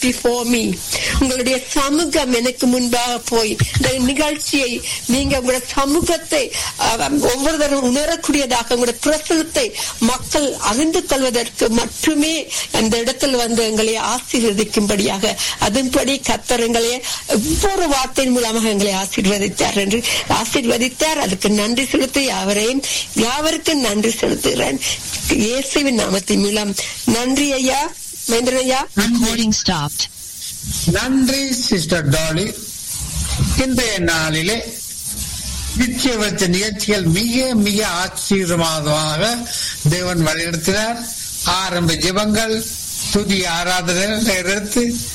Before me உங்களுடைய சமூகம் எனக்கு முன்பாக போய் இந்த நிகழ்ச்சியை நீங்க உங்களுடைய சமூகத்தை அஹ், ஒவ்வொருவரும் உணரக்கூடியதாக உங்களுடைய பிரசனத்தை மக்கள் அறிந்து கொள்வதற்கு மட்டுமே அந்த இடத்தில் வந்து எங்களை ஆசீர்வதிக்கும்படியாக அதன்படி கத்தர் எங்களை ஒவ்வொரு வார்த்தையின் மூலமாக எங்களை ஆசீர்வதித்தார் என்று ஆசீர்வதித்தார் அதுக்கு நன்றி செலுத்தி யாவரையும் யாவருக்கும் நன்றி செலுத்துகிறேன் இயேசுவின் நாமத்தின் மூலம் நன்றி ஐயா மகேந்திரன் ஐயா Recording stopped. நன்றி சிஸ்டர் டாலி இன்றைய நாளிலே நிச்சய வச்ச நிகழ்ச்சிகள் மிக மிக ஆச்சரியமாக தேவன் வழிநடத்தினார் ஆரம்ப ஜெபங்கள் துதி ஆராதனை எடுத்து